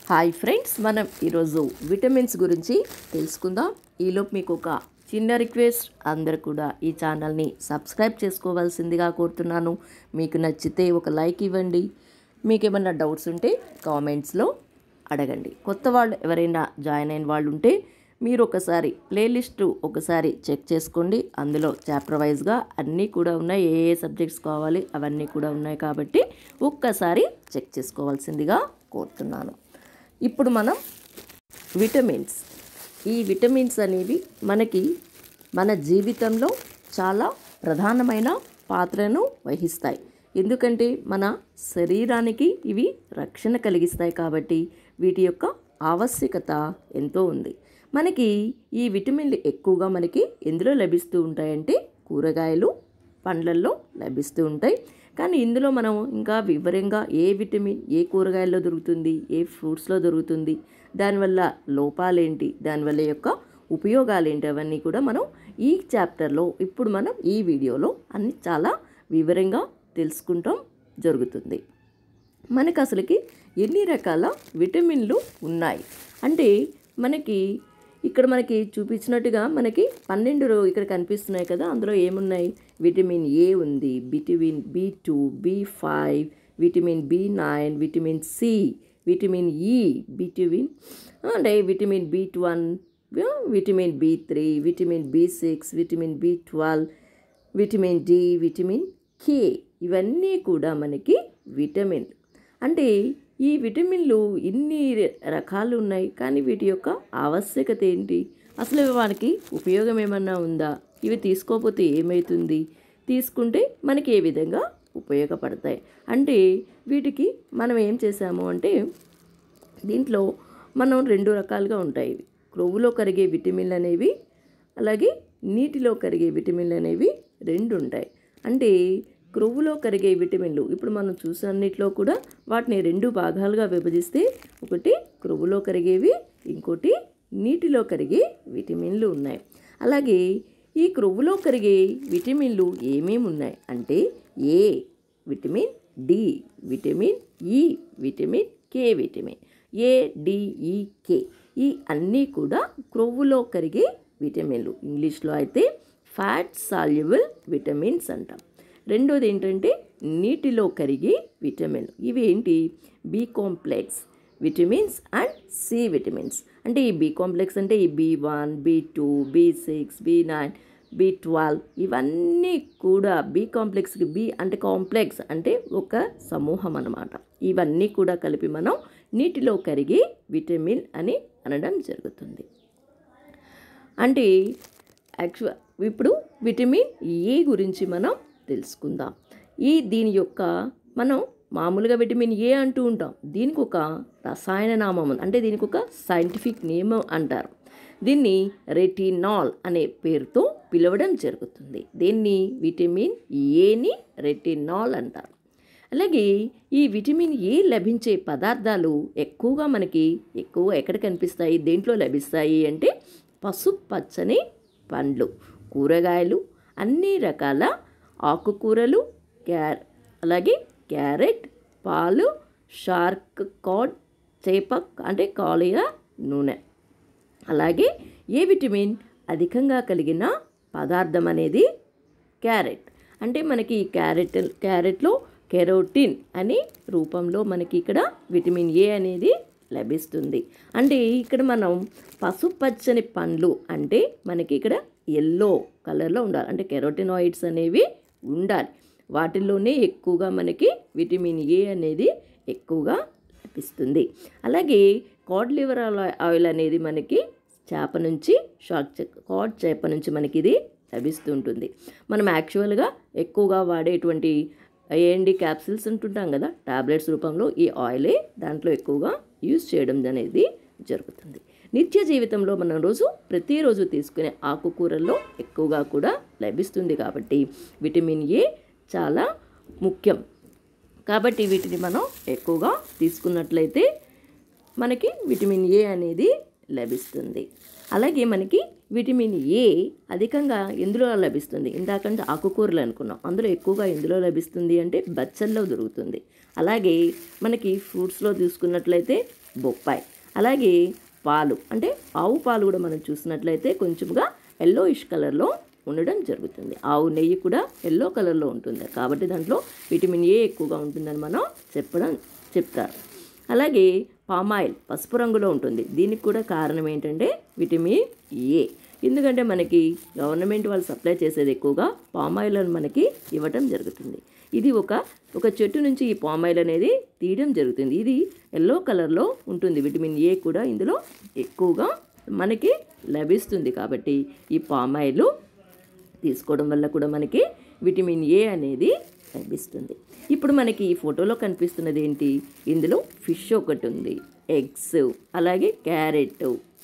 hi friends మనం ఈరోజు vitamins గురించి తెలుసుకుందాం ఈలోపు మీకు ఒక చిన్న రిక్వెస్ట్ అందరు కూడా ఈ ఛానల్ని సబ్స్క్రైబ్ చేసుకోవాల్సిందిగా కోరుతున్నాను మీకు నచ్చితే ఒక లైక్ ఇవ్వండి మీకు ఏమైనా డౌట్స్ ఉంటే కామెంట్స్లో అడగండి కొత్త వాళ్ళు ఎవరైనా జాయిన్ అయిన వాళ్ళు ఉంటే మీరు ఒకసారి ప్లేలిస్ట్ ఒకసారి చెక్ చేసుకోండి అందులో చాప్టర్ వైజ్గా అన్నీ కూడా ఉన్నాయి ఏ ఏ సబ్జెక్ట్స్ కావాలి అవన్నీ కూడా ఉన్నాయి కాబట్టి ఒక్కసారి చెక్ చేసుకోవాల్సిందిగా కోరుతున్నాను ఇప్పుడు మనం విటమిన్స్ ఈ విటమిన్స్ అనేవి మనకి మన జీవితంలో చాలా ప్రధానమైన పాత్రను వహిస్తాయి ఎందుకంటే మన శరీరానికి ఇవి రక్షణ కలిగిస్తాయి కాబట్టి వీటి యొక్క ఆవశ్యకత ఎంతో ఉంది మనకి ఈ విటమిన్లు ఎక్కువగా మనకి ఎందులో లభిస్తూ ఉంటాయంటే కూరగాయలు పండ్లల్లో లభిస్తూ ఉంటాయి కానీ ఇందులో మనం ఇంకా వివరంగా ఏ విటమిన్ ఏ కూరగాయల్లో దొరుకుతుంది ఏ ఫ్రూట్స్లో దొరుకుతుంది దానివల్ల లోపాలేంటి దానివల్ల యొక్క ఉపయోగాలు ఏంటి అవన్నీ కూడా మనం ఈ చాప్టర్లో ఇప్పుడు మనం ఈ వీడియోలో అన్ని చాలా వివరంగా తెలుసుకుంటాం జరుగుతుంది మనకు అసలుకి ఎన్ని రకాల విటమిన్లు ఉన్నాయి అంటే మనకి ఇక్కడ మనకి చూపించినట్టుగా మనకి పన్నెండు రో- ఇక్కడ కనిపిస్తున్నాయి కదా అందులో ఏమున్నాయి విటమిన్ ఏ ఉంది vitamin B two B five vitamin B nine vitamin C vitamin E vitamin అంటే vitamin B one vitamin B three vitamin B six vitamin B twelve vitamin D vitamin K ఇవన్నీ కూడా మనకి vitamin అంటే ఈ విటమిన్లు ఇన్ని రకాలు ఉన్నాయి కానీ వీటి యొక్క ఆవశ్యకత ఏంటి అసలు వానికి ఉపయోగం ఏమన్నా ఉందా ఇవి తీసుకోకపోతే ఏమవుతుంది తీసుకుంటే మనకి ఏ విధంగా ఉపయోగపడతాయి అంటే వీటికి మనం ఏం చేసాము అంటే దీంట్లో మనం రెండు రకాలుగా ఉంటాయి ఇవి క్రొవ్వులో కరిగే విటమిన్లు అనేవి అలాగే నీటిలో కరిగే విటమిన్లు అనేవి రెండు ఉంటాయి అంటే క్రొవ్వులో కరిగే విటమిన్లు ఇప్పుడు మనం చూసన్నిట్లో కూడా వాటిని రెండు భాగాలుగా విభజిస్తే ఒకటి క్రొవ్వులో కరిగేవి ఇంకోటి నీటిలో కరిగే విటమిన్లు ఉన్నాయి అలాగే ఈ క్రొవ్వులో కరిగే విటమిన్లు ఏమేమి ఉన్నాయి అంటే A vitamin D vitamin E vitamin K vitamin A D E K ఈ అన్నీ కూడా క్రొవ్వులో కరిగే విటమిన్లు ఇంగ్లీష్లో అయితే ఫ్యాట్ సాల్యుబుల్ విటమిన్స్ అంటాం రెండోది ఏంటంటే నీటిలో కరిగే విటమిన్ ఇవి ఏంటి B complex vitamins and C vitamins అంటే ఈ బి కాంప్లెక్స్ అంటే ఈ B one B two B six B nine B twelve ఇవన్నీ కూడా బి కాంప్లెక్స్కి బి అంటే కాంప్లెక్స్ అంటే ఒక సమూహం అన్నమాట ఇవన్నీ కూడా కలిపి మనం నీటిలో కరిగే విటమిన్ అని అనడం జరుగుతుంది అంటే యాక్చువల్ ఇప్పుడు విటమిన్ ఏ గురించి మనం తెలుసుకుందాం ఈ దీని యొక్క మనం మామూలుగా విటమిన్ ఏ అంటూ ఉంటాం దీనికి ఒక రసాయన నామం ఉంది అంటే దీనికి ఒక సైంటిఫిక్ నేమ్ అంటారు దీన్ని రెటినాల్ అనే పేరుతో పిలవడం జరుగుతుంది దీన్ని విటమిన్ ఏని రెటినాల్ అంటారు అలాగే ఈ విటమిన్ ఏ లభించే పదార్థాలు ఎక్కువగా మనకి ఎక్కువ ఎక్కడ కనిపిస్తాయి దేంట్లో లభిస్తాయి అంటే పసుపు పచ్చని పండ్లు కూరగాయలు అన్ని రకాల ఆకుకూరలు క్యార్ అలాగే క్యారెట్ పాలు షార్క్ కాడ్ చేప అంటే కాలియ నూనె అలాగే ఏ విటమిన్ అధికంగా కలిగిన పదార్థం అనేది క్యారెట్ అంటే మనకి ఈ క్యారెట్ క్యారెట్లో కెరోటిన్ అనే రూపంలో మనకి ఇక్కడ విటమిన్ ఏ అనేది లభిస్తుంది అంటే ఇక్కడ మనం పసుపచ్చని పండ్లు అంటే మనకి ఇక్కడ ఎల్లో కలర్లో ఉండాలి అంటే కెరోటినాయిడ్స్ అనేవి ఉండాలి వాటిల్లోనే ఎక్కువగా మనకి విటమిన్ ఏ అనేది ఎక్కువగా లభిస్తుంది అలాగే కాడ్ లివర్ ఆయిల్ అనేది మనకి చేప నుంచి షార్క్ కాడ్ చేప నుంచి మనకి ఇది లభిస్తుంటుంది మనం యాక్చువల్గా ఎక్కువగా వాడేటువంటి ఏండి క్యాప్సిల్స్ ఉంటుంటాం కదా టాబ్లెట్స్ రూపంలో ఈ ఆయిలే దాంట్లో ఎక్కువగా యూజ్ చేయడం అనేది జరుగుతుంది నిత్య జీవితంలో మనం రోజు ప్రతిరోజు తీసుకునే ఆకుకూరల్లో ఎక్కువగా కూడా లభిస్తుంది కాబట్టి విటమిన్ ఏ చాలా ముఖ్యం కాబట్టి వీటిని మనం ఎక్కువగా తీసుకున్నట్లయితే మనకి విటమిన్ ఏ అనేది లభిస్తుంది అలాగే మనకి విటమిన్ ఏ అధికంగా ఎందులో లభిస్తుంది ఇందాకంటే ఆకుకూరలు అనుకున్నాం అందులో ఎక్కువగా ఎందులో లభిస్తుంది అంటే బచ్చల్లో దొరుకుతుంది అలాగే మనకి ఫ్రూట్స్లో చూసుకున్నట్లయితే బొప్పాయి అలాగే పాలు అంటే ఆవు పాలు కూడా మనం చూసినట్లయితే కొంచెంగా ఎల్లోయిష్ కలర్లో ఉండడం జరుగుతుంది ఆవు నెయ్యి కూడా ఎల్లో కలర్లో ఉంటుంది కాబట్టి దాంట్లో విటమిన్ ఏ ఎక్కువగా ఉంటుందని మనం చెప్పడం చెప్తారు అలాగే పామాయిల్ పసుపు రంగులో ఉంటుంది దీనికి కూడా కారణం ఏంటంటే విటమిన్ ఏ ఎందుకంటే మనకి గవర్నమెంట్ వాళ్ళు సప్లై చేసేది ఎక్కువగా పామాయిల్ అని మనకి ఇవ్వటం జరుగుతుంది ఇది ఒక ఒక చెట్టు నుంచి ఈ పామాయిల్ అనేది తీయడం జరుగుతుంది ఇది ఎల్లో కలర్లో ఉంటుంది విటమిన్ ఏ కూడా ఇందులో ఎక్కువగా మనకి లభిస్తుంది కాబట్టి ఈ పామాయిల్ తీసుకోవడం వల్ల కూడా మనకి విటమిన్ ఏ అనేది లభిస్తుంది ఇప్పుడు మనకి ఈ ఫోటోలో కనిపిస్తున్నది ఏంటి ఇందులో ఫిష్ ఒకటి ఉంది ఎగ్స్ అలాగే క్యారెట్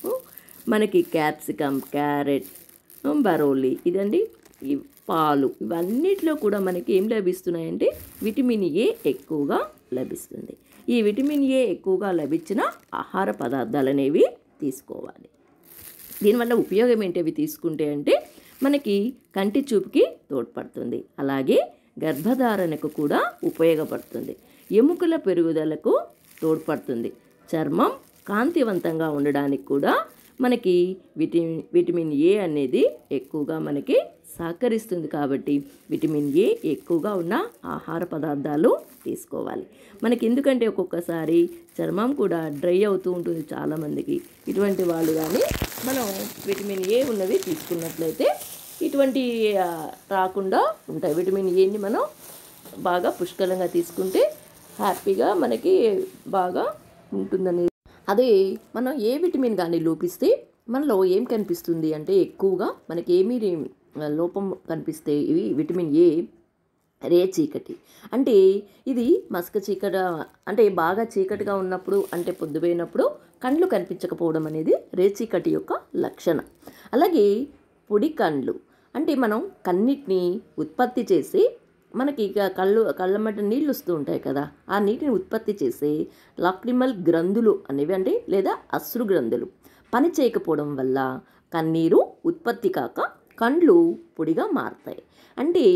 మనకి క్యాప్సికమ్ క్యారెట్ బరోలి ఇదండి ఈ పాలు ఇవన్నిట్లో కూడా మనకి ఏం లభిస్తున్నాయంటే విటమిన్ ఏ ఎక్కువగా లభిస్తుంది ఈ విటమిన్ ఏ ఎక్కువగా లభించిన ఆహార పదార్థాలు అనేవి తీసుకోవాలి దీనివల్ల ఉపయోగం ఏంటి అవి తీసుకుంటే అంటే మనకి కంటి చూపుకి తోడ్పడుతుంది అలాగే గర్భధారణకు కూడా ఉపయోగపడుతుంది ఎముకల పెరుగుదలకు తోడ్పడుతుంది చర్మం కాంతివంతంగా ఉండడానికి కూడా మనకి విటమిన్ విటమిన్ ఏ అనేది ఎక్కువగా మనకి సహకరిస్తుంది కాబట్టి విటమిన్ ఏ ఎక్కువగా ఉన్న ఆహార పదార్థాలు తీసుకోవాలి మనకి ఎందుకంటే ఒక్కొక్కసారి చర్మం కూడా డ్రై అవుతూ ఉంటుంది చాలామందికి ఇటువంటి వాళ్ళు కానీ మనం విటమిన్ ఏ ఉన్నవి తీసుకున్నట్లయితే ఇటువంటి ఆ, రాకుండా ఉంటాయి విటమిన్ ఏని మనం బాగా పుష్కలంగా తీసుకుంటే హ్యాపీగా మనకి బాగా ఉంటుందని అదే మనం ఏ విటమిన్ కానీ లోపిస్తే మనలో ఏం కనిపిస్తుంది అంటే ఎక్కువగా మనకి ఏమీ లోపం కనిపిస్తే ఇవి విటమిన్ ఏ రే చీకటి అంటే ఇది మసక చీకట అంటే బాగా చీకటిగా ఉన్నప్పుడు అంటే పొద్దుపోయినప్పుడు కండ్లు కనిపించకపోవడం అనేది రే చీకటి యొక్క లక్షణం అలాగే పొడి కండ్లు అంటే మనం కన్నిటిని ఉత్పత్తి చేసి మనకి ఇక కళ్ళు కళ్ళ మధ్య నీళ్ళు వస్తూ ఉంటాయి కదా ఆ నీటిని ఉత్పత్తి చేసే లాక్రిమల్ గ్రంథులు అనేవి అంటే లేదా అశ్రు గ్రంథులు పని చేయకపోవడం వల్ల కన్నీరు ఉత్పత్తి కాక కండ్లు పొడిగా మారుతాయి అంటే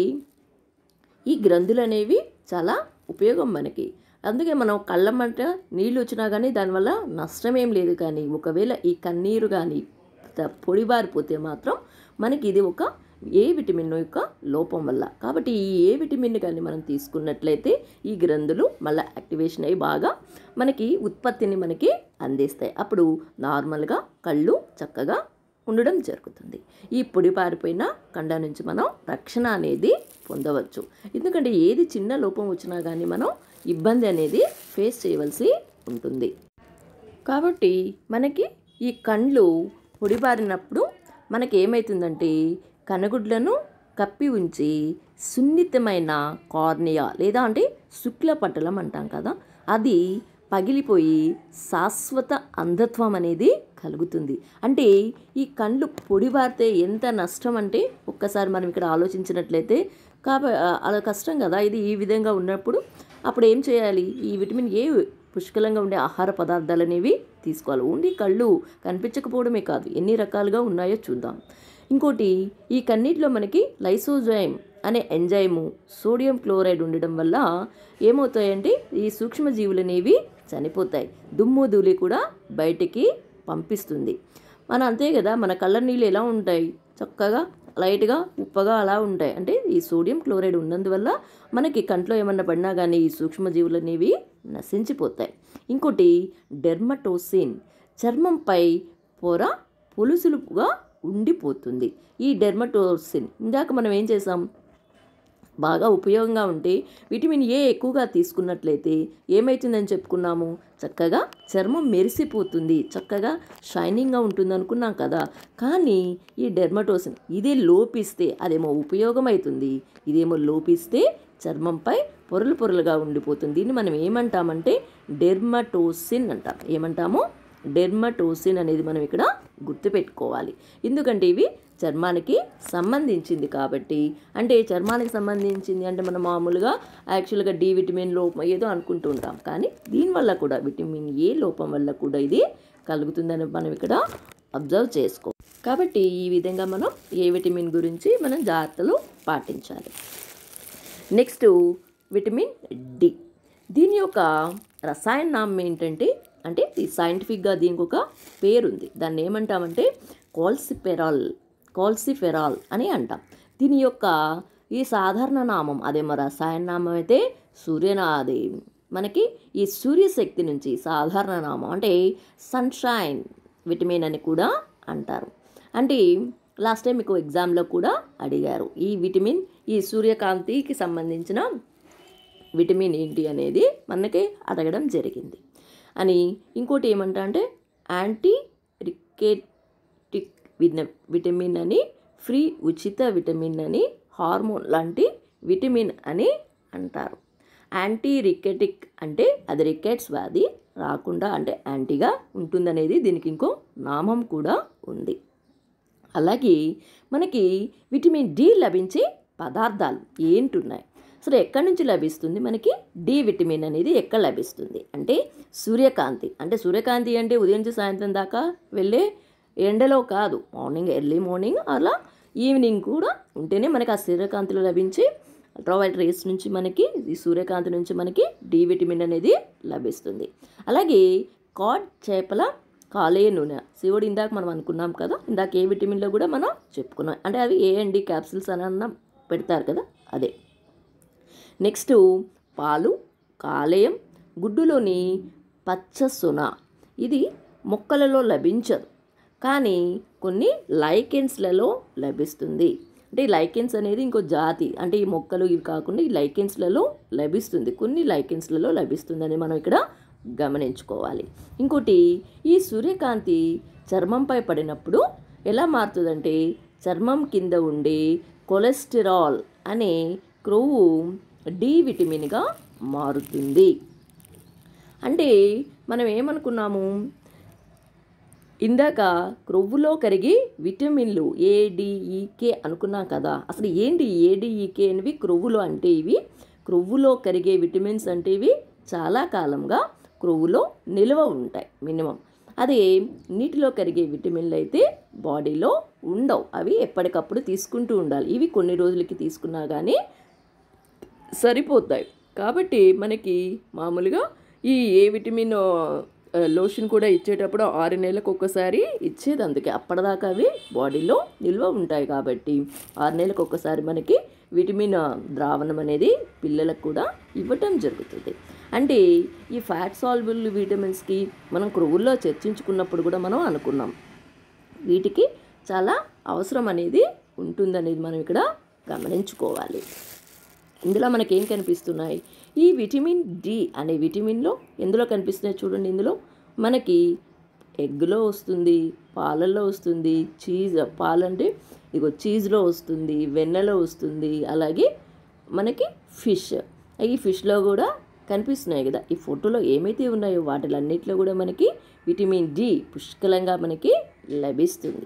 ఈ గ్రంథులు అనేవి చాలా ఉపయోగం మనకి అందుకే మనం కళ్ళ మంట నీళ్ళు వచ్చినా కానీ దానివల్ల నష్టం ఏం లేదు కానీ ఒకవేళ ఈ కన్నీరు కానీ త- పొడిబారిపోతే మాత్రం మనకి ఇది ఒక ఏ విటమిన్ యొక్క లోపం వల్ల కాబట్టి ఈ ఏ విటమిన్ కానీ మనం తీసుకున్నట్లయితే ఈ గ్రంథులు మళ్ళీ యాక్టివేషన్ అయ్యి బాగా మనకి ఉత్పత్తిని మనకి అందిస్తాయి అప్పుడు నార్మల్గా కళ్ళు చక్కగా ఉండడం జరుగుతుంది ఈ పొడి పారిపోయిన కండ నుంచి మనం రక్షణ అనేది పొందవచ్చు ఎందుకంటే ఏది చిన్న లోపం వచ్చినా కానీ మనం ఇబ్బంది అనేది ఫేస్ చేయవలసి ఉంటుంది కాబట్టి మనకి ఈ కండ్లు పొడిబారినప్పుడు మనకి ఏమవుతుందంటే కనగుడ్లను కప్పి ఉంచి సున్నితమైన కార్నియా లేదా అంటే శుక్ల పట్టలం అంటాం కదా అది పగిలిపోయి శాశ్వత అంధత్వం అనేది కలుగుతుంది అంటే ఈ కండ్లు పొడిబారితే ఎంత నష్టం అంటే ఒక్కసారి మనం ఇక్కడ ఆలోచించినట్లయితే కాబ అలా కష్టం కదా ఇది ఈ విధంగా ఉన్నప్పుడు అప్పుడు ఏం చేయాలి ఈ విటమిన్ ఏ పుష్కలంగా ఉండే ఆహార పదార్థాలు అనేవి తీసుకోవాలి ఓన్లీ కళ్ళు కనిపించకపోవడమే కాదు ఎన్ని రకాలుగా ఉన్నాయో చూద్దాం ఇంకోటి ఈ కన్నీటిలో మనకి లైసోజైమ్ అనే ఎంజైము సోడియం క్లోరైడ్ ఉండడం వల్ల ఏమవుతాయంటే ఈ సూక్ష్మజీవులు అనేవి చనిపోతాయి దుమ్ము ధూళి కూడా బయటికి పంపిస్తుంది మన అంతే కదా మన కళ్ళ నీళ్ళు ఎలా ఉంటాయి చక్కగా లైట్గా ఉప్పగా అలా ఉంటాయి అంటే ఈ సోడియం క్లోరైడ్ ఉన్నందువల్ల మనకి కంట్లో ఏమన్నా పడినా కానీ ఈ సూక్ష్మజీవులు అనేవి నశించిపోతాయి ఇంకోటి డెర్మటోసిన్ చర్మంపై పొర పొలుసులుగా ఉండిపోతుంది ఈ డెర్మటోసిన్ ఇందాక మనం ఏం చేసాం బాగా ఉపయోగంగా ఉంటే విటమిన్ ఏ ఎక్కువగా తీసుకున్నట్లయితే ఏమవుతుందని చెప్పుకున్నాము చక్కగా చర్మం మెరిసిపోతుంది చక్కగా షైనింగ్గా ఉంటుంది అనుకున్నాం కదా కానీ ఈ డెర్మటోసిన్ ఇదే లోపిస్తే అదేమో ఉపయోగం అవుతుంది ఇదేమో లోపిస్తే చర్మంపై పొరలు పొరలుగా ఉండిపోతుంది దీన్ని మనం ఏమంటామంటే డెర్మటోసిన్ అంటాం ఏమంటాము డెర్మటోసిన్ అనేది మనం ఇక్కడ గుర్తుపెట్టుకోవాలి ఎందుకంటే ఇవి చర్మానికి సంబంధించింది కాబట్టి అంటే చర్మానికి సంబంధించింది అంటే మనం మామూలుగా యాక్చువల్గా డి విటమిన్ లోపం ఏదో అనుకుంటూ ఉంటాం కానీ దీనివల్ల కూడా విటమిన్ ఏ లోపం వల్ల కూడా ఇది కలుగుతుందని మనం ఇక్కడ అబ్జర్వ్ చేసుకో కాబట్టి ఈ విధంగా మనం ఏ విటమిన్ గురించి మనం జాగ్రత్తలు పాటించాలి నెక్స్ట్ విటమిన్ డి దీని యొక్క రసాయన నామం ఏంటంటే అంటే ఈ సైంటిఫిక్గా దీనికి ఒక పేరుంది దాన్ని ఏమంటామంటే కోల్సిఫెరాల్ కోల్సిఫెరాల్ అని అంటాం దీని యొక్క ఈ సాధారణ నామం అదే మరి రసాయన నామం అయితే సూర్యనాది మనకి ఈ సూర్యశక్తి నుంచి సాధారణ నామం అంటే సన్షైన్ విటమిన్ అని కూడా అంటారు అంటే లాస్ట్ టైం మీకు ఎగ్జామ్లో కూడా అడిగారు ఈ విటమిన్ ఈ సూర్యకాంతికి సంబంధించిన విటమిన్ ఏంటి అనేది మనకి అడగడం జరిగింది అని ఇంకోటి ఏమంటా అంటే యాంటీ రికేటిక్ విన- విటమిన్ అని ఫ్రీ ఉచిత విటమిన్ అని హార్మోన్ లాంటి విటమిన్ అని అంటారు యాంటీ రికెటిక్ అంటే అది రికెట్స్ వ్యాధి రాకుండా అంటే యాంటీగా ఉంటుందనేది దీనికి ఇంకో నామం కూడా ఉంది అలాగే మనకి విటమిన్ డి లభించే పదార్థాలు ఏంటున్నాయి అసలు ఎక్కడి నుంచి లభిస్తుంది మనకి డి విటమిన్ అనేది ఎక్కడ లభిస్తుంది అంటే సూర్యకాంతి అంటే సూర్యకాంతి అంటే ఉదయం నుంచి సాయంత్రం దాకా వెళ్ళే ఎండలో కాదు మార్నింగ్ ఎర్లీ మార్నింగ్ అలా ఈవినింగ్ కూడా ఉంటేనే మనకి ఆ సూర్యకాంతిలో లభించి అల్ట్రావైలెట్ రేస్ నుంచి మనకి ఈ సూర్యకాంతి నుంచి మనకి డి విటమిన్ అనేది లభిస్తుంది అలాగే కాడ్ చేపల కాలేయ నూనె శివుడు ఇందాక మనం అనుకున్నాం కదా ఇందాక ఏ విటమిన్లో కూడా మనం చెప్పుకున్నాం అంటే అవి ఏ అండ్ డి క్యాప్సిల్స్ అని అన్న పెడతారు కదా అదే నెక్స్ట్ పాలు కాలేయం గుడ్డులోని పచ్చ సొన ఇది మొక్కలలో లభించదు కానీ కొన్ని లైకెన్స్లలో లభిస్తుంది అంటే ఈ లైకెన్స్ అనేది ఇంకో జాతి అంటే ఈ మొక్కలు ఇవి కాకుండా ఈ లైకెన్స్లలో లభిస్తుంది కొన్ని లైకెన్స్లలో లభిస్తుందని మనం ఇక్కడ గమనించుకోవాలి ఇంకోటి ఈ సూర్యకాంతి చర్మంపై పడినప్పుడు ఎలా మారుతుందంటే చర్మం కింద ఉండే కొలెస్టరాల్ అనే క్రొవ్వు డి విటమిన్గా మారుతుంది అంటే మనం ఏమనుకున్నాము ఇందాక క్రొవ్వులో కరిగే విటమిన్లు ఏడిఈకే అనుకున్నాం కదా అసలు ఏంటి ఏడిఈకే అనేవి క్రొవ్వులు అంటే ఇవి క్రొవ్వులో కరిగే విటమిన్స్ అంటే ఇవి చాలా కాలంగా క్రొవ్వులో నిల్వ ఉంటాయి మినిమం అదే నీటిలో కరిగే విటమిన్లు అయితే బాడీలో ఉండవు అవి ఎప్పటికప్పుడు తీసుకుంటూ ఉండాలి ఇవి కొన్ని రోజులకి తీసుకున్నా కానీ సరిపోతాయి కాబట్టి మనకి మామూలుగా ఈ ఏ విటమిన్ ఆ, లోషన్ కూడా ఇచ్చేటప్పుడు ఆరు నెలలకు ఒక్కసారి ఇచ్చేది అందుకే అప్పటిదాకా అవి బాడీలో నిల్వ ఉంటాయి కాబట్టి ఆరు నెలలకు ఒక్కసారి మనకి విటమిన్ ఆ, ద్రావణం అనేది పిల్లలకు కూడా ఇవ్వటం జరుగుతుంది అంటే ఈ ఫ్యాట్ సాల్బుల్ విటమిన్స్కి మనం క్రొవ్వుల్లో చర్చించుకున్నప్పుడు కూడా మనం అనుకున్నాం వీటికి చాలా అవసరం అనేది ఉంటుందనేది మనం ఇక్కడ గమనించుకోవాలి ఇందులో మనకేం కనిపిస్తున్నాయి ఈ విటమిన్ డి అనే విటమిన్లో ఎందులో కనిపిస్తున్నాయి చూడండి ఇందులో మనకి ఎగ్లో వస్తుంది పాలల్లో వస్తుంది చీజ్ పాలంటే ఇగో చీజ్లో వస్తుంది వెన్నెలో వస్తుంది అలాగే మనకి ఫిష్ ఈ ఫిష్లో కూడా కనిపిస్తున్నాయి కదా ఈ ఫోటోలో ఏమైతే ఉన్నాయో వాటిలన్నిటిలో కూడా మనకి విటమిన్ డి పుష్కలంగా మనకి లభిస్తుంది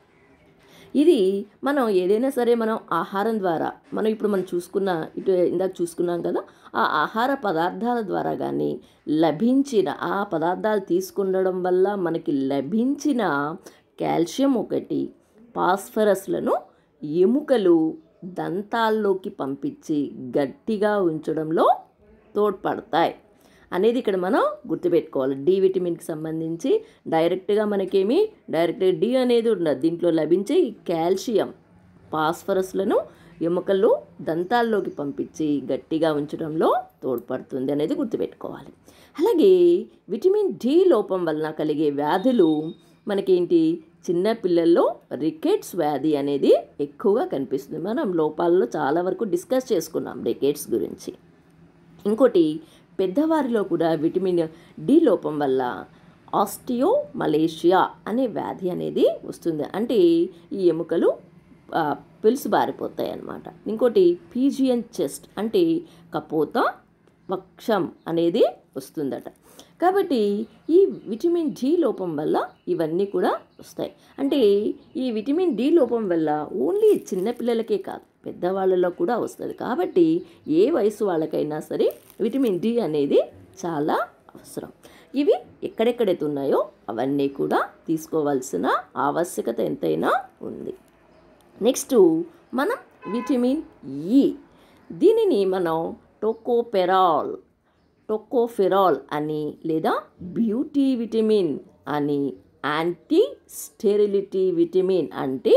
ఇది మనం ఏదైనా సరే మనం ఆహారం ద్వారా మనం ఇప్పుడు మనం చూసుకున్న ఇటు ఇందాక చూసుకున్నాం కదా ఆ ఆహార పదార్థాల ద్వారా కానీ లభించిన ఆ పదార్థాలు తీసుకుండడం వల్ల మనకి లభించిన కాల్షియం ఒకటి ఫాస్ఫరస్లను ఎముకలు దంతాల్లోకి పంపించి గట్టిగా ఉంచడంలో తోడ్పడతాయి అనేది ఇక్కడ మనం గుర్తుపెట్టుకోవాలి డి విటమిన్కి సంబంధించి డైరెక్ట్గా మనకేమి డైరెక్ట్గా డి అనేది ఉండదు దీంట్లో లభించే ఈ కాల్షియం ఫాస్ఫరస్లను ఎముకలు దంతాల్లోకి పంపించి గట్టిగా ఉంచడంలో తోడ్పడుతుంది అనేది గుర్తుపెట్టుకోవాలి అలాగే విటమిన్ డి లోపం వలన కలిగే వ్యాధులు మనకేంటి చిన్న పిల్లల్లో రికెట్స్ వ్యాధి అనేది ఎక్కువగా కనిపిస్తుంది మనం లోపాలలో చాలా వరకు డిస్కస్ చేసుకున్నాం రికెట్స్ గురించి ఇంకోటి పెద్దవారిలో కూడా విటమిన్ డి లోపం వల్ల ఆస్టియో మలేషియా అనే వ్యాధి అనేది వస్తుంది అంటే ఈ ఎముకలు ఆ, పిలుసు బారిపోతాయి అన్నమాట ఇంకోటి పీజియన్ చెస్ట్ అంటే కపోత వక్షం అనేది వస్తుందట కాబట్టి ఈ విటమిన్ డి లోపం వల్ల ఇవన్నీ కూడా వస్తాయి అంటే ఈ విటమిన్ డి లోపం వల్ల ఓన్లీ చిన్నపిల్లలకే కాదు పెద్దవాళ్ళలో కూడా వస్తుంది కాబట్టి ఏ వయసు వాళ్ళకైనా సరే విటమిన్ డి అనేది చాలా అవసరం ఇవి ఎక్కడెక్కడైతే ఉన్నాయో అవన్నీ కూడా తీసుకోవాల్సిన ఆవశ్యకత ఎంతైనా ఉంది నెక్స్ట్ మనం విటమిన్ ఈ దీనిని మనం టోకోపెరాల్ టొకోఫెరాల్ అని లేదా బ్యూటీ విటమిన్ అని యాంటీ స్టెరిలిటీ విటమిన్ అంటే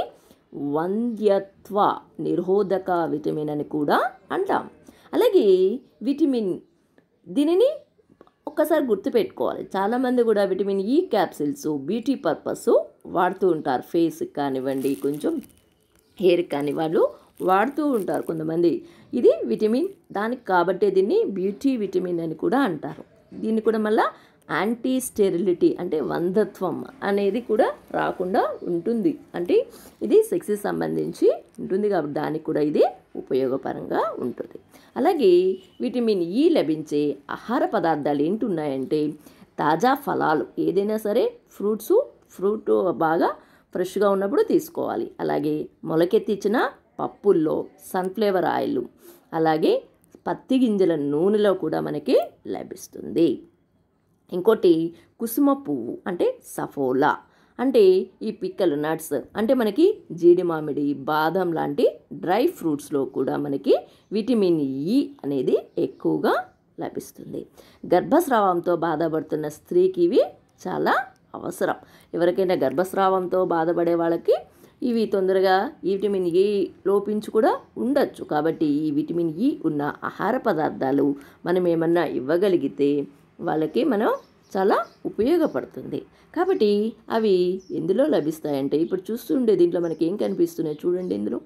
వంధ్యత్వ నిరోధక విటమిన్ అని కూడా అంటాం అలాగే విటమిన్ దీనిని ఒక్కసారి గుర్తుపెట్టుకోవాలి చాలామంది కూడా vitamin E capsules beauty purpose వాడుతూ ఉంటారు ఫేస్కి కానివ్వండి కొంచెం హెయిర్ కానీ వాళ్ళు వాడుతూ ఉంటారు కొంతమంది ఇది విటమిన్ దానికి కాబట్టే దీన్ని బ్యూటీ విటమిన్ అని కూడా అంటారు దీన్ని కూడా మళ్ళీ యాంటీ స్టెరిలిటీ అంటే వంధత్వం అనేది కూడా రాకుండా ఉంటుంది అంటే ఇది సెక్స్కి సంబంధించి ఉంటుంది కాబట్టి దానికి కూడా ఇది ఉపయోగపరంగా ఉంటుంది అలాగే విటమిన్ ఈ లభించే ఆహార పదార్థాలు ఏంటి ఉన్నాయంటే తాజా ఫలాలు ఏదైనా సరే ఫ్రూట్స్ ఫ్రూట్ బాగా ఫ్రెష్గా ఉన్నప్పుడు తీసుకోవాలి అలాగే మొలకెత్తించిన పప్పుల్లో సన్ఫ్లేవర్ ఆయిల్ అలాగే పత్తి గింజల నూనెలో కూడా మనకి లభిస్తుంది ఇంకోటి కుసుమ పువ్వు అంటే సఫోలా అంటే ఈ పిక్కలు నట్స్ అంటే మనకి జీడి మామిడి బాదం లాంటి డ్రై ఫ్రూట్స్లో కూడా మనకి విటమిన్ ఈ అనేది ఎక్కువగా లభిస్తుంది గర్భస్రావంతో బాధపడుతున్న స్త్రీకి ఇవి చాలా అవసరం ఎవరికైనా గర్భస్రావంతో బాధపడే వాళ్ళకి ఇవి తొందరగా ఈ విటమిన్ ఏ లోపించి కూడా ఉండొచ్చు కాబట్టి ఈ విటమిన్ ఈ ఉన్న ఆహార పదార్థాలు మనం ఏమన్నా ఇవ్వగలిగితే వాళ్ళకి మనం చాలా ఉపయోగపడుతుంది కాబట్టి అవి ఎందులో లభిస్తాయంటే ఇప్పుడు చూస్తుండే దీంట్లో మనకి ఏం కనిపిస్తున్నాయి చూడండి ఇందులో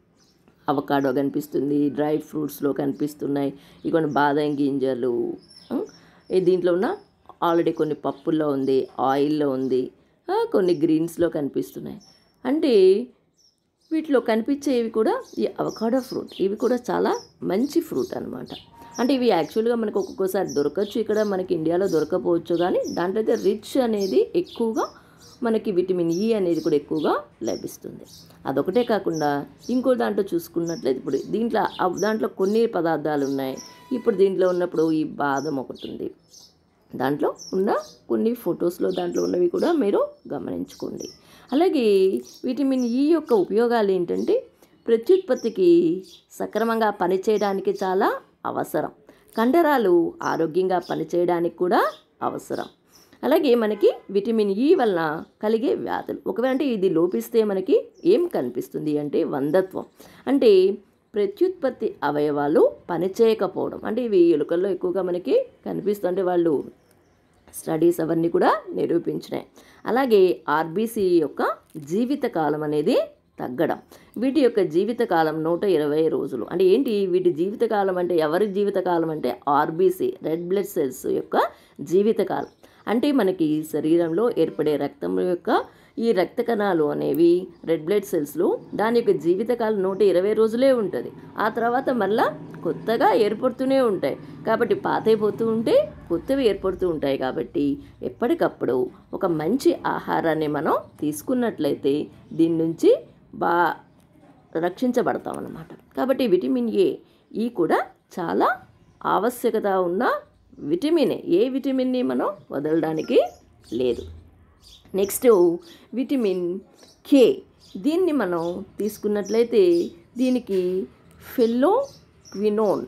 అవకాడో కనిపిస్తుంది డ్రై ఫ్రూట్స్లో కనిపిస్తున్నాయి ఇక బాదం గింజలు ఉం, ఈ దీంట్లో ఉన్న ఆల్రెడీ కొన్ని పప్పుల్లో ఉంది ఆయిల్లో ఉంది ఆ, కొన్ని గ్రీన్స్లో కనిపిస్తున్నాయి అంటే వీటిలో కనిపించేవి కూడా ఈ అవకాడో ఫ్రూట్ ఇవి కూడా చాలా మంచి ఫ్రూట్ అనమాట అంటే ఇవి యాక్చువల్గా మనకు ఒక్కొక్కసారి దొరకచ్చు ఇక్కడ మనకి ఇండియాలో దొరకపోవచ్చు కానీ దాంట్లో అయితే రిచ్ అనేది ఎక్కువగా మనకి విటమిన్ ఈ అనేది కూడా ఎక్కువగా లభిస్తుంది అదొకటే కాకుండా ఇంకో దాంట్లో చూసుకున్నట్లయితే ఇప్పుడు దీంట్లో ఆ- దాంట్లో కొన్ని పదార్థాలు ఉన్నాయి ఇప్పుడు దీంట్లో ఉన్నప్పుడు ఈ బాదం ఒకటి ఉంది దాంట్లో ఉన్న కొన్ని ఫొటోస్లో దాంట్లో ఉన్నవి కూడా మీరు గమనించుకోండి అలాగే విటమిన్ ఈ యొక్క ఉపయోగాలు ఏంటంటే ప్రత్యుత్పత్తికి సక్రమంగా పనిచేయడానికి చాలా అవసరం కండరాలు ఆరోగ్యంగా పనిచేయడానికి కూడా అవసరం అలాగే మనకి విటమిన్ ఈ వలన కలిగే వ్యాధులు ఒకవేళ అంటే ఇది లోపిస్తే మనకి ఏం కనిపిస్తుంది అంటే వంధత్వం అంటే ప్రత్యుత్పత్తి అవయవాలు పనిచేయకపోవడం అంటే ఇవి ఎలుకల్లో ఎక్కువగా మనకి కనిపిస్తుంటే వాళ్ళు స్టడీస్ అవన్నీ కూడా నిరూపించినాయి అలాగే ఆర్బీసీ యొక్క జీవితకాలం అనేది తగ్గడం వీటి యొక్క జీవితకాలం నూట ఇరవై రోజులు అంటే ఏంటి వీటి జీవితకాలం అంటే ఎవరి జీవితకాలం అంటే ఆర్బీసీ రెడ్ బ్లడ్ సెల్స్ యొక్క జీవితకాలం అంటే మనకి శరీరంలో ఏర్పడే రక్తం యొక్క ఈ రక్త కణాలు అనేవి రెడ్ బ్లడ్ సెల్స్లో దాని యొక్క జీవితకాలం నూట ఇరవై రోజులే ఉంటుంది ఆ తర్వాత మళ్ళా కొత్తగా ఏర్పడుతూనే ఉంటాయి కాబట్టి పాతైపోతూ ఉంటే కొత్తవి ఏర్పడుతూ ఉంటాయి కాబట్టి ఎప్పటికప్పుడు ఒక మంచి ఆహారాన్ని మనం తీసుకున్నట్లయితే దీని నుంచి బా రక్షించబడతాం అన్నమాట కాబట్టి విటమిన్ ఏ ఈ కూడా చాలా ఆవశ్యకత ఉన్న విటమినే ఏ విటమిన్ని మనం వదలడానికి లేదు నెక్స్ట్ విటమిన్ కే దీన్ని మనం తీసుకున్నట్లయితే దీనికి ఫెల్లో క్వినోన్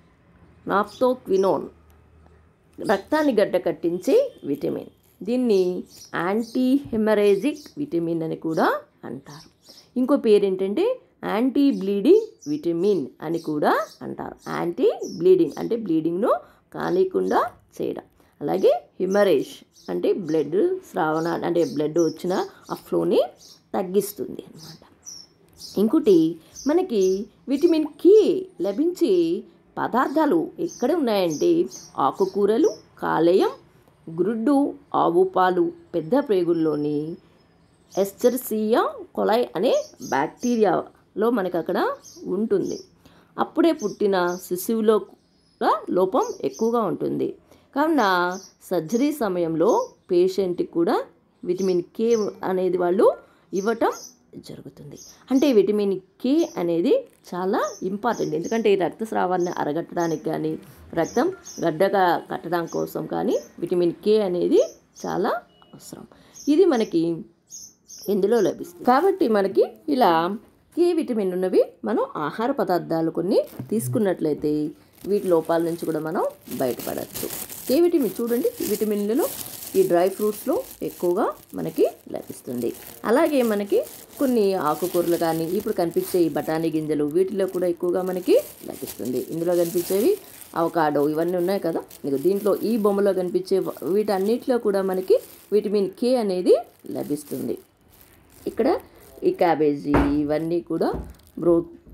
నాప్తో క్వినోన్ రక్తాన్ని గడ్డ కట్టించే విటమిన్ దీన్ని యాంటీ హెమరేజిక్ విటమిన్ అని కూడా అంటారు ఇంకో పేరు ఏంటంటే యాంటీ బ్లీడింగ్ విటమిన్ అని కూడా అంటారు యాంటీ బ్లీడింగ్ అంటే బ్లీడింగ్ను కానికుండా చేయడం అలాగే హిమరేజ్ అంటే బ్లడ్ స్రావణ అంటే బ్లడ్ వచ్చిన ఆ ఫ్లోని తగ్గిస్తుంది అన్నమాట ఇంకోటి మనకి విటమిన్ కి లభించే పదార్థాలు ఎక్కడ ఉన్నాయంటే ఆకుకూరలు కాలేయం గ్రుడ్డు ఆవు పాలు పెద్ద ప్రేగుల్లోని ఎస్చర్సియా కొలై అనే బ్యాక్టీరియాలో మనకు అక్కడ ఉంటుంది అప్పుడే పుట్టిన శిశువులో కూడా లోపం ఎక్కువగా ఉంటుంది కావున సర్జరీ సమయంలో పేషెంట్కి కూడా విటమిన్ కే అనేది వాళ్ళు ఇవ్వటం జరుగుతుంది అంటే విటమిన్ కే అనేది చాలా ఇంపార్టెంట్ ఎందుకంటే ఈ రక్తస్రావాన్ని అరగట్టడానికి కానీ రక్తం గడ్డగా కట్టడం కోసం కానీ విటమిన్ కే అనేది చాలా అవసరం ఇది మనకి ఇందులో లభిస్తుంది కాబట్టి మనకి ఇలా కే విటమిన్ ఉన్నవి మనం ఆహార పదార్థాలు కొన్ని తీసుకున్నట్లయితే వీటి లోపాల నుంచి కూడా మనం బయటపడవచ్చు ఏ విటమిన్ చూడండి ఈ విటమిన్లలో ఈ డ్రై ఫ్రూట్స్లో ఎక్కువగా మనకి లభిస్తుంది అలాగే మనకి కొన్ని ఆకుకూరలు కానీ ఇప్పుడు కనిపించే ఈ బఠానీ గింజలు వీటిలో కూడా ఎక్కువగా మనకి లభిస్తుంది ఇందులో కనిపించేవి అవకాడో ఇవన్నీ ఉన్నాయి కదా ఇక దీంట్లో ఈ బొమ్మలో కనిపించే వీటన్నిటిలో కూడా మనకి విటమిన్ కే అనేది లభిస్తుంది ఇక్కడ ఈ క్యాబేజీ ఇవన్నీ కూడా బ్రో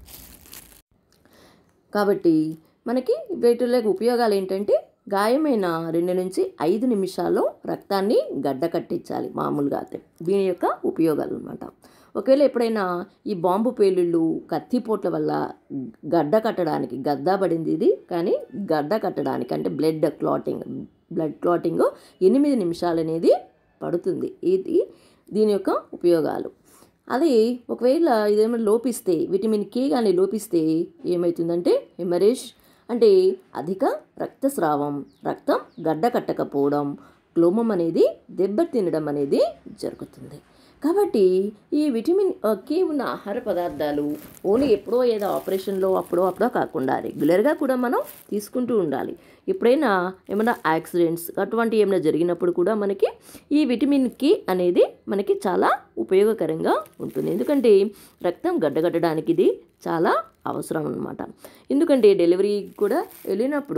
కాబట్టి మనకి వీటిలో ఉపయోగాలు ఏంటంటే గాయమైన రెండు నుంచి ఐదు నిమిషాల్లో రక్తాన్ని గడ్డ కట్టించాలి మామూలుగా అయితే దీని యొక్క ఉపయోగాలు అనమాట ఒకవేళ ఎప్పుడైనా ఈ బాంబు పేలుళ్ళు కత్తిపోట్ల వల్ల గడ్డ కట్టడానికి గద్ద పడింది ఇది కానీ గడ్డ కట్టడానికి అంటే బ్లడ్ క్లాటింగ్ బ్లడ్ క్లాటింగ్ ఎనిమిది నిమిషాలు అనేది పడుతుంది ఇది దీని యొక్క ఉపయోగాలు అది ఒకవేళ ఇదేమైనా లోపిస్తే విటమిన్ కే కానీ లోపిస్తే ఏమవుతుందంటే హెమరేజ్ అంటే అధిక రక్తస్రావం రక్తం గడ్డ కట్టకపోవడం క్లోమం అనేది దెబ్బతినడం అనేది జరుగుతుంది కాబట్టి ఈ విటమిన్ కే ఉన్న ఆహార పదార్థాలు ఓన్లీ ఎప్పుడో ఏదో ఆపరేషన్లో అప్పుడో అప్పుడో కాకుండా రెగ్యులర్గా కూడా మనం తీసుకుంటూ ఉండాలి ఎప్పుడైనా ఏమైనా యాక్సిడెంట్స్ అటువంటి ఏమైనా జరిగినప్పుడు కూడా మనకి ఈ విటమిన్ కే అనేది మనకి చాలా ఉపయోగకరంగా ఉంటుంది ఎందుకంటే రక్తం గడ్డగట్టడానికి ఇది చాలా అవసరం అనమాట ఎందుకంటే డెలివరీ కూడా వెళ్ళినప్పుడు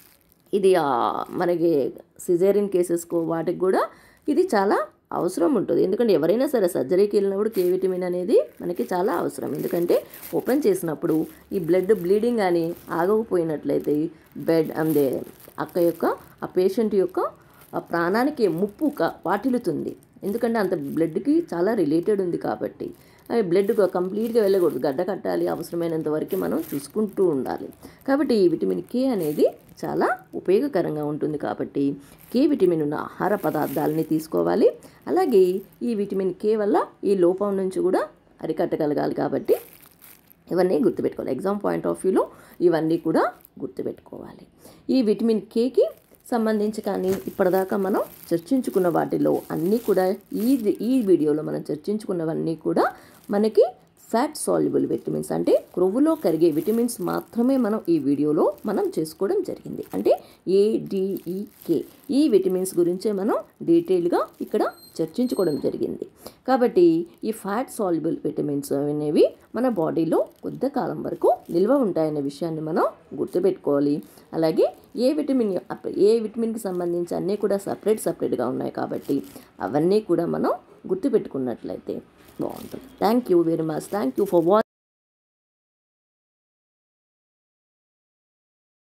ఇది ఆ, మనకి సిజేరియన్ కేసెస్కో వాటికి కూడా ఇది చాలా అవసరం ఉంటుంది ఎందుకంటే ఎవరైనా సరే సర్జరీకి వెళ్ళినప్పుడు కే విటమిన్ అనేది మనకి చాలా అవసరం ఎందుకంటే ఓపెన్ చేసినప్పుడు ఈ బ్లడ్ బ్లీడింగ్ అని ఆగకపోయినట్లయితే బెడ్ అందే అక్క యొక్క ఆ పేషెంట్ యొక్క ఆ ప్రాణానికి ముప్పు క- వాటిల్లుతుంది ఎందుకంటే అంత బ్లడ్కి చాలా రిలేటెడ్ ఉంది కాబట్టి అది బ్లడ్ కంప్లీట్గా వెళ్ళకూడదు గడ్డ కట్టాలి అవసరమైనంత వరకు మనం చూసుకుంటూ ఉండాలి కాబట్టి ఈ విటమిన్ కే అనేది చాలా ఉపయోగకరంగా ఉంటుంది కాబట్టి కే విటమిన్ ఉన్న ఆహార పదార్థాలని తీసుకోవాలి అలాగే ఈ విటమిన్ కే వల్ల ఈ లోపం నుంచి కూడా అరికట్టగలగాలి కాబట్టి ఇవన్నీ గుర్తుపెట్టుకోవాలి ఎగ్జామ్ పాయింట్ ఆఫ్ వ్యూలో ఇవన్నీ కూడా గుర్తుపెట్టుకోవాలి ఈ విటమిన్ కేకి సంబంధించి కానీ ఇప్పటిదాకా మనం చర్చించుకున్న వాటిలో అన్నీ కూడా ఈ ఈ వీడియోలో మనం చర్చించుకున్నవన్నీ కూడా మనకి ఫ్యాట్ సాల్యుబుల్ విటమిన్స్ అంటే క్రొవ్వులో కరిగే విటమిన్స్ మాత్రమే మనం ఈ వీడియోలో మనం చేసుకోవడం జరిగింది అంటే ఏడిఈకే ఈ విటమిన్స్ గురించే మనం డీటెయిల్గా ఇక్కడ చర్చించుకోవడం జరిగింది కాబట్టి ఈ ఫ్యాట్ సాల్యుబుల్ విటమిన్స్ అనేవి మన బాడీలో కొద్ది కాలం వరకు నిల్వ ఉంటాయనే విషయాన్ని మనం గుర్తుపెట్టుకోవాలి అలాగే ఏ విటమిన్ ఏ విటమిన్కి సంబంధించి అన్నీ కూడా సపరేట్ సపరేట్గా ఉన్నాయి కాబట్టి అవన్నీ కూడా మనం గుర్తుపెట్టుకున్నట్లయితే బాగుంటుంది thank you very much thank you for watch